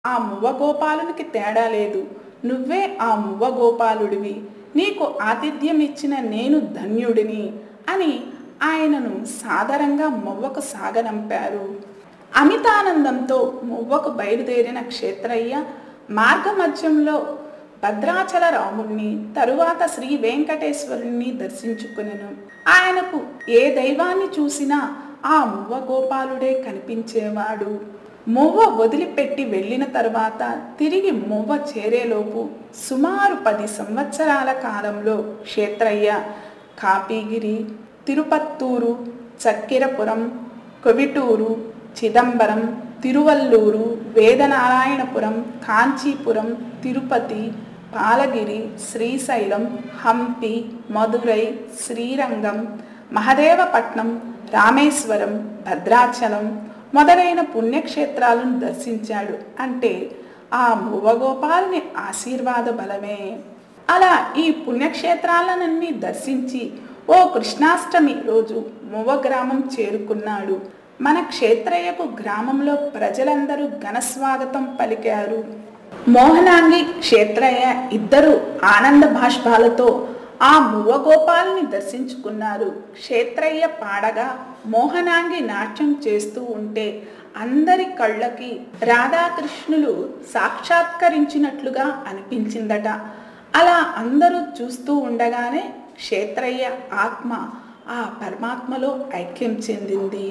ఆ మువ్వ గోపాలునికి తేడా లేదు నువ్వే ఆ మువ్వ గోపాలుడివి నీకు ఆతిథ్యం ఇచ్చిన నేను ధన్యుడిని అని ఆయనను సాదరంగా మువ్వకు సాగనంపారు అమితానందంతో మువ్వకు బయలుదేరిన క్షేత్రయ్య మార్గమధ్యంలో భద్రాచల రాముణ్ణి తరువాత శ్రీ వెంకటేశ్వరుణ్ణి దర్శించుకునెను ఆయనకు ఏ దైవాన్ని చూసినా ఆ మువ్వ గోపాలుడే కనిపించేవాడు మువ్వ వదిలిపెట్టి వెళ్ళిన తరువాత తిరిగి మువ్వ చేరేలోపు సుమారు పది సంవత్సరాల కాలంలో క్షేత్రయ్య కాపిగిరి తిరుపత్తూరు చక్కెరపురం కొవిటూరు చిదంబరం తిరువల్లూరు వేదనారాయణపురం కాంచీపురం తిరుపతి పాలగిరి శ్రీశైలం హంపి మధురై శ్రీరంగం మహదేవపట్నం రామేశ్వరం భద్రాచలం మొదలైన పుణ్యక్షేత్రాలను దర్శించాడు అంటే ఆ భువగోపాలని ఆశీర్వాద బలమే అలా ఈ పుణ్యక్షేత్రాలనన్నీ దర్శించి ఓ కృష్ణాష్టమి రోజు మువ్వ గ్రామం చేరుకున్నాడు మన క్షేత్రయ్యకు గ్రామంలో ప్రజలందరూ ఘనస్వాగతం పలికారు మోహనాంగి క్షేత్రయ్య ఇద్దరు ఆనంద భాష్పాలతో ఆ మువ్వగోపాలని దర్శించుకున్నారు క్షేత్రయ్య పాడగా మోహనాంగి నాట్యం చేస్తూ ఉంటే అందరి కళ్ళకి రాధాకృష్ణులు సాక్షాత్కరించినట్లుగా అనిపించిందట అలా అందరూ చూస్తూ ఉండగానే క్షేత్రయ్య ఆత్మ ఆ పరమాత్మలో ఐక్యం చెందింది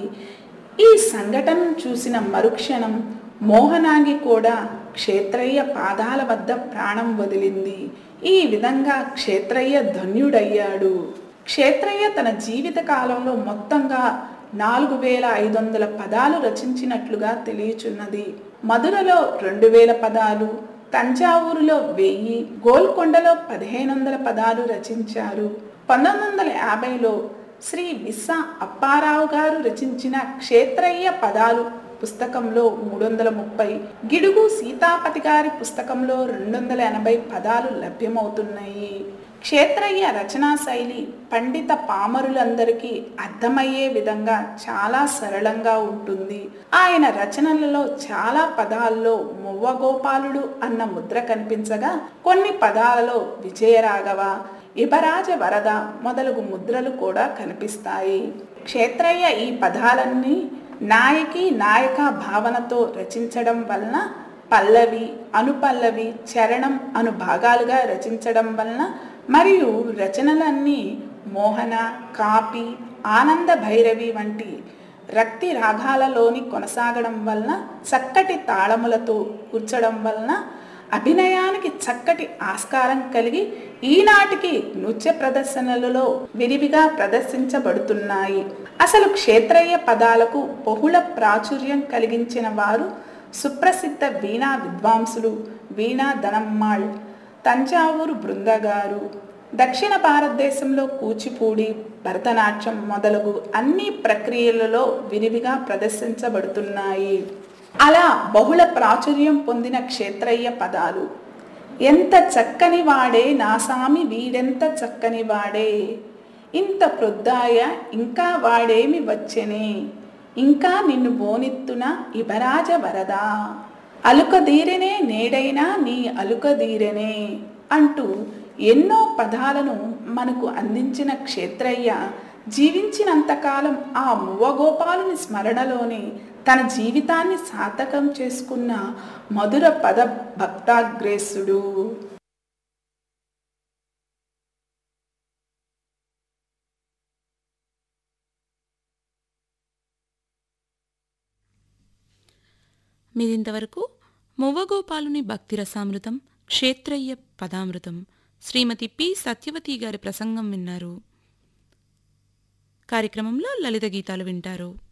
ఈ సంఘటనను చూసిన మరుక్షణం మోహనాంగి కూడా క్షేత్రయ్య పాదాల వద్ద ప్రాణం వదిలింది ఈ విధంగా క్షేత్రయ్య ధన్యుడయ్యాడు క్షేత్రయ్య తన జీవిత కాలంలో మొత్తంగా నాలుగు వేల ఐదు వందల పదాలు రచించినట్లుగా తెలియచున్నది మధురలో రెండు వేల పదాలు తంజావూరులో వెయ్యి గోల్కొండలో పదిహేను వందల పదాలు రచించారు పంతొమ్మిది వందల యాభైలో శ్రీ విస్సా అప్పారావు గారు రచించిన క్షేత్రయ్య పదాలు పుస్తకంలో మూడు వందల ముప్పై గిడుగు సీతాపతి గారి పుస్తకంలో రెండు వందల ఎనభై పదాలు లభ్యమవుతున్నాయి క్షేత్రయ్య రచనా శైలి పండిత పామరులందరికీ అర్థమయ్యే విధంగా చాలా సరళంగా ఉంటుంది ఆయన రచనలలో చాలా పదాల్లో మువ్వగోపాలుడు అన్న ముద్ర కనిపించగా కొన్ని పదాలలో విజయరాఘవ ఇబరాజ వరద మొదలగు ముద్రలు కూడా కనిపిస్తాయి క్షేత్రయ్య ఈ పదాలన్నీ నాయకి నాయక భావనతో రచించడం వలన పల్లవి అనుపల్లవి చరణం అను భాగాలుగా రచించడం వలన మరియు రచనలన్నీ మోహన కాపి ఆనంద భైరవి వంటి రక్తి రాగాలలోని కొనసాగడం వలన చక్కటి తాళములతో కూర్చడం వలన అభినయానికి చక్కటి ఆస్కారం కలిగి ఈనాటికి నృత్య ప్రదర్శనలలో విరివిగా ప్రదర్శించబడుతున్నాయి అసలు క్షేత్రయ్య పదాలకు బహుళ ప్రాచుర్యం కలిగించిన వారు సుప్రసిద్ధ వీణా విద్వాంసులు వీణా ధనమ్మాళ్ తంజావూరు బృందగారు దక్షిణ భారతదేశంలో కూచిపూడి భరతనాట్యం మొదలగు అన్ని ప్రక్రియలలో విరివిగా ప్రదర్శించబడుతున్నాయి అలా బహుళ ప్రాచుర్యం పొందిన క్షేత్రయ్య పదాలు ఎంత చక్కని వాడే నా సామి వీడెంత చక్కని వాడే ఇంత ప్రొద్దాయ ఇంకా వాడేమి వచ్చెనే ఇంకా నిన్ను బోనిత్తున ఇబరాజ వరదా అలుకదీరెనే నేడైనా నీ అలుకదీరెనే అంటూ ఎన్నో పదాలను మనకు అందించిన క్షేత్రయ్య జీవించినంతకాలం ఆ మువ్వగోపాలుని స్మరణలోనే తన జీవితాన్ని సార్థకం చేసుకున్న మధుర పద భక్తాగ్రేసుడు మీరింతవరకు మువ్వగోపాలుని భక్తి రసామృతం క్షేత్రయ్య పదామృతం శ్రీమతి పి సత్యవతి గారి ప్రసంగం విన్నారు కార్యక్రమంలో లలిత గీతాలు వింటారు